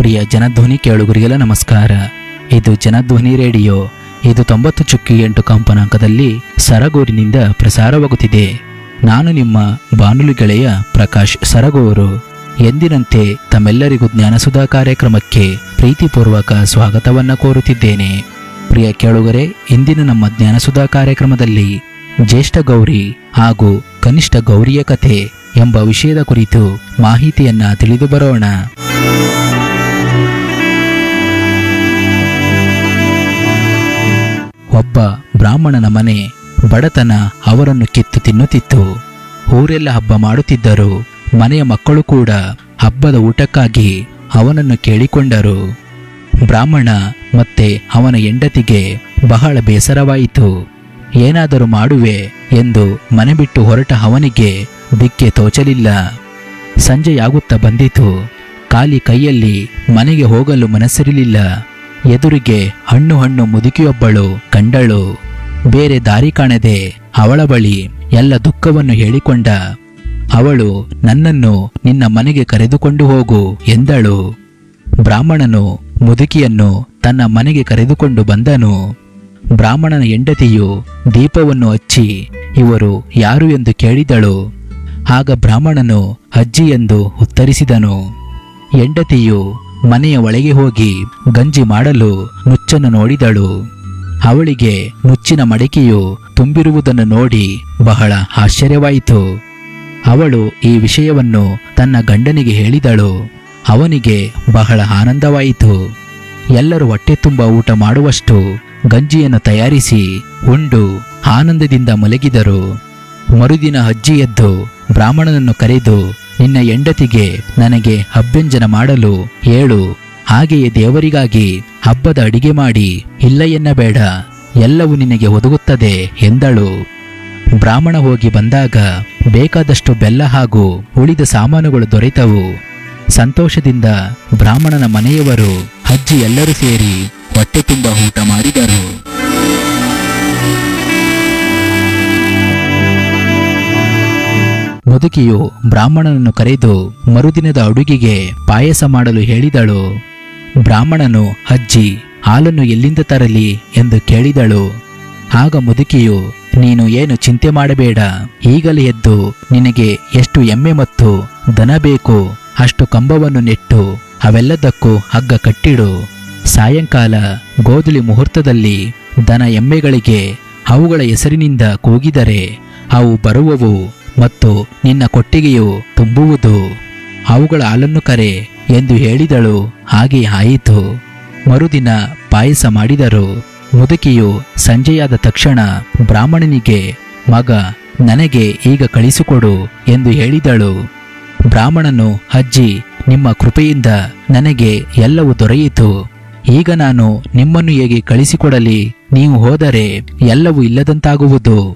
ಪ್ರಿಯ ಜನಧ್ವನಿ ಕೇಳುಗರಿಗೆಲ್ಲ ನಮಸ್ಕಾರ ಇದು ಜನಧ್ವನಿ ರೇಡಿಯೋ ಇದು ತೊಂಬತ್ತು ಚುಕ್ಕಿ ಎಂಟು ಕಂಪನಾಂಕದಲ್ಲಿ ಸರಗೂರಿನಿಂದ ಪ್ರಸಾರವಾಗುತ್ತಿದೆ ನಾನು ನಿಮ್ಮ ಬಾನುಲಿ ಗೆಳೆಯ ಪ್ರಕಾಶ್ ಸರಗೂರು ಎಂದಿನಂತೆ ತಮ್ಮೆಲ್ಲರಿಗೂ ಜ್ಞಾನಸುಧಾ ಕಾರ್ಯಕ್ರಮಕ್ಕೆ ಪ್ರೀತಿಪೂರ್ವಕ ಸ್ವಾಗತವನ್ನ ಕೋರುತ್ತಿದ್ದೇನೆ ಪ್ರಿಯ ಕೇಳುಗರೆ ಇಂದಿನ ನಮ್ಮ ಜ್ಞಾನಸುಧಾ ಕಾರ್ಯಕ್ರಮದಲ್ಲಿ ಜ್ಯೇಷ್ಠ ಗೌರಿ ಹಾಗೂ ಕನಿಷ್ಠ ಗೌರಿಯ ಕಥೆ ಎಂಬ ವಿಷಯದ ಕುರಿತು ಮಾಹಿತಿಯನ್ನ ತಿಳಿದು ಬರೋಣ ಒಬ್ಬ ಬ್ರಾಹ್ಮಣನ ಮನೆ ಬಡತನ ಅವರನ್ನು ಕಿತ್ತು ತಿನ್ನುತ್ತಿತ್ತು ಊರೆಲ್ಲ ಹಬ್ಬ ಮಾಡುತ್ತಿದ್ದರು ಮನೆಯ ಮಕ್ಕಳು ಕೂಡ ಹಬ್ಬದ ಊಟಕ್ಕಾಗಿ ಅವನನ್ನು ಕೇಳಿಕೊಂಡರು ಬ್ರಾಹ್ಮಣ ಮತ್ತೆ ಅವನ ಹೆಂಡತಿಗೆ ಬಹಳ ಬೇಸರವಾಯಿತು ಏನಾದರೂ ಮಾಡುವೆ ಎಂದು ಮನೆ ಬಿಟ್ಟು ಹೊರಟ ಅವನಿಗೆ ದಿಕ್ಕೆ ತೋಚಲಿಲ್ಲ ಸಂಜೆಯಾಗುತ್ತಾ ಬಂದಿತು ಖಾಲಿ ಕೈಯಲ್ಲಿ ಮನೆಗೆ ಹೋಗಲು ಮನಸ್ಸಿರಲಿಲ್ಲ ಎದುರಿಗೆ ಹಣ್ಣು ಹಣ್ಣು ಮುದುಕಿಯೊಬ್ಬಳು ಕಂಡಳು ಬೇರೆ ದಾರಿ ಕಾಣದೆ ಅವಳ ಬಳಿ ಎಲ್ಲ ದುಃಖವನ್ನು ಹೇಳಿಕೊಂಡ ಅವಳು ನನ್ನನ್ನು ನಿನ್ನ ಮನೆಗೆ ಕರೆದುಕೊಂಡು ಹೋಗು ಎಂದಳು ಬ್ರಾಹ್ಮಣನು ಮುದುಕಿಯನ್ನು ತನ್ನ ಮನೆಗೆ ಕರೆದುಕೊಂಡು ಬಂದನು ಬ್ರಾಹ್ಮಣನ ಹೆಂಡತಿಯು ದೀಪವನ್ನು ಹಚ್ಚಿ ಇವರು ಯಾರು ಎಂದು ಕೇಳಿದಳು ಆಗ ಬ್ರಾಹ್ಮಣನು ಅಜ್ಜಿ ಎಂದು ಉತ್ತರಿಸಿದನು ಹೆಂಡತಿಯು ಮನೆಯ ಒಳಗೆ ಹೋಗಿ ಗಂಜಿ ಮಾಡಲು ನುಚ್ಚನ್ನು ನೋಡಿದಳು ಅವಳಿಗೆ ನುಚ್ಚಿನ ಮಡಿಕೆಯು ತುಂಬಿರುವುದನ್ನು ನೋಡಿ ಬಹಳ ಆಶ್ಚರ್ಯವಾಯಿತು ಅವಳು ಈ ವಿಷಯವನ್ನು ತನ್ನ ಗಂಡನಿಗೆ ಹೇಳಿದಳು ಅವನಿಗೆ ಬಹಳ ಆನಂದವಾಯಿತು ಎಲ್ಲರೂ ಹೊಟ್ಟೆ ತುಂಬ ಊಟ ಮಾಡುವಷ್ಟು ಗಂಜಿಯನ್ನು ತಯಾರಿಸಿ ಉಂಡು ಆನಂದದಿಂದ ಮಲಗಿದರು ಮರುದಿನ ಅಜ್ಜಿ ಎದ್ದು ಬ್ರಾಹ್ಮಣನನ್ನು ಕರೆದು ನಿನ್ನ ಹೆಂಡತಿಗೆ ನನಗೆ ಅಭ್ಯಂಜನ ಮಾಡಲು ಹೇಳು ಹಾಗೆಯೇ ದೇವರಿಗಾಗಿ ಹಬ್ಬದ ಅಡಿಗೆ ಮಾಡಿ ಇಲ್ಲ ಎನ್ನಬೇಡ ಎಲ್ಲವೂ ನಿನಗೆ ಒದಗುತ್ತದೆ ಎಂದಳು ಬ್ರಾಹ್ಮಣ ಹೋಗಿ ಬಂದಾಗ ಬೇಕಾದಷ್ಟು ಬೆಲ್ಲ ಹಾಗೂ ಉಳಿದ ಸಾಮಾನುಗಳು ದೊರೆತವು ಸಂತೋಷದಿಂದ ಬ್ರಾಹ್ಮಣನ ಮನೆಯವರು ಅಜ್ಜಿ ಎಲ್ಲರೂ ಸೇರಿ ಹೊಟ್ಟೆ ತುಂಬ ಊಟ ಮಾಡಿದರು ಮುದುಕಿಯು ಬ್ರಾಹ್ಮಣನನ್ನು ಕರೆದು ಮರುದಿನದ ಅಡುಗೆಗೆ ಪಾಯಸ ಮಾಡಲು ಹೇಳಿದಳು ಬ್ರಾಹ್ಮಣನು ಅಜ್ಜಿ ಹಾಲನ್ನು ಎಲ್ಲಿಂದ ತರಲಿ ಎಂದು ಕೇಳಿದಳು ಆಗ ಮುದುಕಿಯು ನೀನು ಏನು ಚಿಂತೆ ಮಾಡಬೇಡ ಈಗಲೇ ಎದ್ದು ನಿನಗೆ ಎಷ್ಟು ಎಮ್ಮೆ ಮತ್ತು ದನ ಬೇಕು ಅಷ್ಟು ಕಂಬವನ್ನು ನೆಟ್ಟು ಅವೆಲ್ಲದಕ್ಕೂ ಹಗ್ಗ ಕಟ್ಟಿಡು ಸಾಯಂಕಾಲ ಗೋಧುಲಿ ಮುಹೂರ್ತದಲ್ಲಿ ದನ ಎಮ್ಮೆಗಳಿಗೆ ಅವುಗಳ ಹೆಸರಿನಿಂದ ಕೂಗಿದರೆ ಅವು ಬರುವವು ಮತ್ತು ನಿನ್ನ ಕೊಟ್ಟಿಗೆಯು ತುಂಬುವುದು ಅವುಗಳ ಹಾಲನ್ನು ಕರೆ ಎಂದು ಹೇಳಿದಳು ಹಾಗೆ ಆಯಿತು ಮರುದಿನ ಪಾಯಸ ಮಾಡಿದರು ಮುದುಕಿಯು ಸಂಜೆಯಾದ ತಕ್ಷಣ ಬ್ರಾಹ್ಮಣನಿಗೆ ಮಗ ನನಗೆ ಈಗ ಕಳಿಸಿಕೊಡು ಎಂದು ಹೇಳಿದಳು ಬ್ರಾಹ್ಮಣನು ಅಜ್ಜಿ ನಿಮ್ಮ ಕೃಪೆಯಿಂದ ನನಗೆ ಎಲ್ಲವೂ ದೊರೆಯಿತು ಈಗ ನಾನು ನಿಮ್ಮನ್ನು ಹೇಗೆ ಕಳಿಸಿಕೊಡಲಿ ನೀವು ಹೋದರೆ ಎಲ್ಲವೂ ಇಲ್ಲದಂತಾಗುವುದು